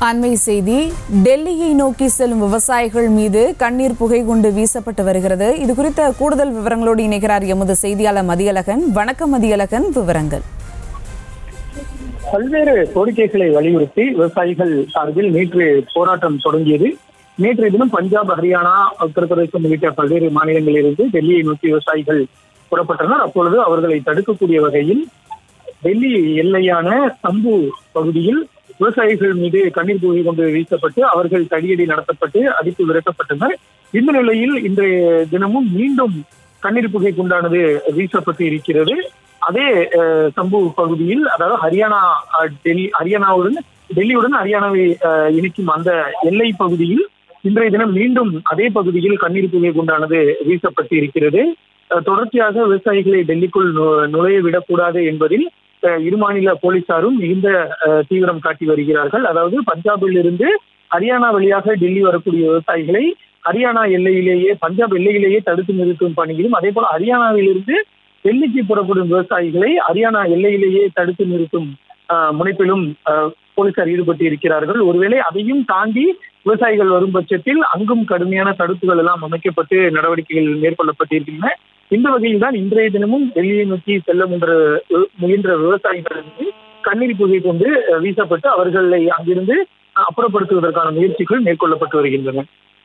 அண்மை செய்தி டெல்லியை நோக்கி செல்லும் விவசாயிகள் மீது கண்ணீர் புகை குண்டு வீசப்பட்டு வருகிறது இது குறித்த கூடுதல் விவரங்களோடு இணைகிறார் எமது செய்தியாளர் மதியழகன் வணக்கம் மதியழகன் விவரங்கள் பல்வேறு கோரிக்கைகளை வலியுறுத்தி விவசாயிகள் சார்பில் நேற்று போராட்டம் தொடங்கியது நேற்றைய தினம் பஞ்சாப் ஹரியானா உத்தரப்பிரதேசம் உள்ளிட்ட பல்வேறு மாநிலங்களிலிருந்து டெல்லியை நோக்கி விவசாயிகள் புறப்பட்டனர் அப்பொழுது அவர்களை தடுக்கக்கூடிய வகையில் டெல்லி எல்லையான சம்பு பகுதியில் விவசாயிகள் மீது கண்ணீர் புகை கொண்டு வீசப்பட்டு அவர்கள் தடியடி நடத்தப்பட்டு அடித்து விரட்டப்பட்டனர் இந்த நிலையில் இன்றைய தினமும் மீண்டும் கண்ணீர் புகை குண்டானது வீசப்பட்டு இருக்கிறது அதே அஹ், சம்பு பகுதியில் அதாவது ஹரியானா அஹ், டெல்லி ஹரியானாவுடன் டெல்லியுடன் ஹரியானாவை அஹ், இணைக்கும் அந்த எல்லை பகுதியில் இன்றைய தினம் மீண்டும் அதே பகுதியில் கண்ணீர் புகை குண்டானது வீசப்பட்டு இருக்கிறது அஹ், தொடர்ச்சியாக விவசாயிகளை டெல்லிக்குள் நு- நுழைய விடக்கூடாது என்பதில் அஹ், இரு மாநில போலீசாரும் மிகுந்த அஹ், தீவிரம் காட்டி வருகிறார்கள் அதாவது பஞ்சாபில் இருந்து ஹரியானா வழியாக டெல்லி வரக்கூடிய விவசாயிகளை ஹரியானா எல்லையிலேயே பஞ்சாப் எல்லையிலேயே தடுத்து நிறுத்தும் பணியிலும் அதே போல ஹரியானாவிலிருந்து டெல்லிக்கு புறப்படும் விவசாயிகளை ஹரியானா எல்லையிலேயே தடுத்து நிறுத்தும் ஆஹ், முனைப்பிலும் ஆஹ், போலீசார் ஈடுபட்டு இருக்கிறார்கள் ஒருவேளை அதையும் தாண்டி விவசாயிகள் வரும் பட்சத்தில் அங்கும் கடுமையான தடுப்புகள் எல்லாம் அமைக்கப்பட்டு நடவடிக்கைகள் மேற்கொள்ளப்பட்டிருக்கின்றன இந்த வகையில் தான் இன்றைய தினமும் டெல்லியை நோக்கி செல்ல முன்ற முயன்ற விவசாயிகளுக்கு கண்ணீர் புகை கொண்டு அஹ், வீசப்பட்டு அவர்களை அங்கிருந்து அஹ், அப்புறப்படுத்துவதற்கான முயற்சிகள் மேற்கொள்ளப்பட்டு வருகின்றன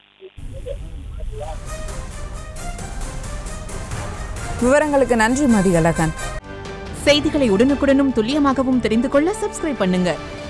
விவரங்களுக்கு நன்றி மதியழகன் செய்திகளை உடனுக்குடனும் துல்லியமாகவும் தெரிந்து கொள்ள சப்ஸ்கிரைப் பண்ணுங்க